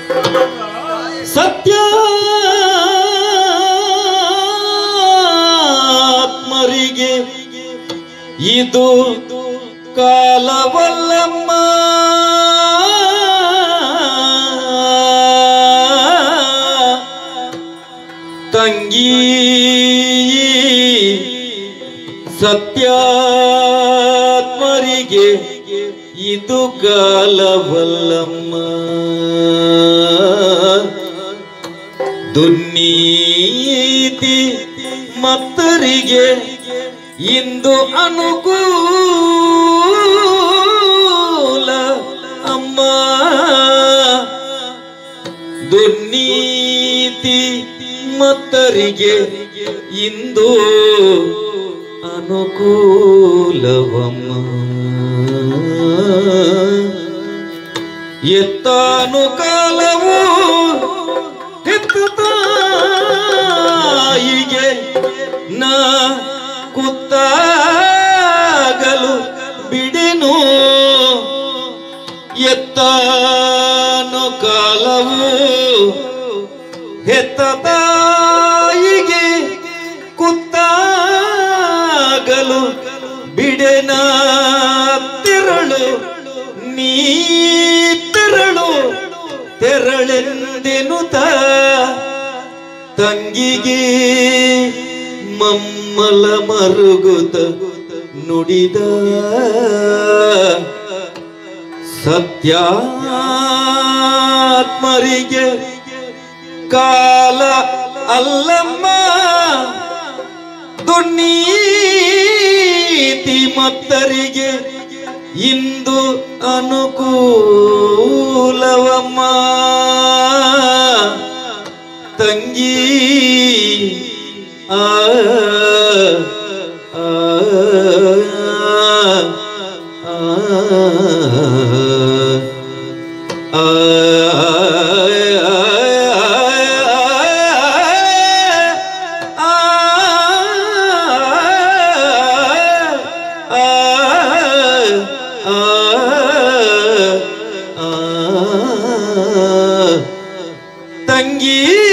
ಸತ್ಯ ಆತ್ಮರಿಗೆ ಇದು ಕಾಲವಲ್ಲಮ್ಮ ತಂಗಿ ಸತ್ಯಾತ್ಮರಿಗೆ ಇದು ಕಾಲವಲ್ಲಮ್ಮ ದುನ್ನೀತಿ ಮತ್ತರಿಗೆ ಇಂದು ಅನುಕೂಲ ಅಮ್ಮ ದುರ್ನೀತಿ ಮತ್ತರಿಗೆ ಇಂದು ಅನುಕೂಲವಮ್ಮ ಎತ್ತಾನು ಕಾಲವು ಹೆತ್ತು ತಾಯಿಗೆ ನಾ ಕುತ್ತಾಗಲು ಬಿಡೆನು ಎತ್ತಾನು ಕಾಲವು ಹೆತ್ತ ತಾಯಿಗೆ ಕುತ್ತಾಗಲು ಬಿಡೆನ ತೆರಳು ನೀ ತೆರಳು ತೆರಳೆಂದೆನುತ ತಂಗಿಗೆ ಮಮ್ಮಲ ಮರುಗುತ ನುಡಿದ ಸತ್ಯಾತ್ಮರಿಗೆ ಕಾಲ ಅಲ್ಲಮ್ಮ ದುರ್ನೀತಿ ಮತ್ತರಿಗೆ ಇಂದು ಅನುಕೂಲವಮ್ಮ ತಂಗಿ ಆ ಆ, ಆ, ಆ, ತಂಗಿ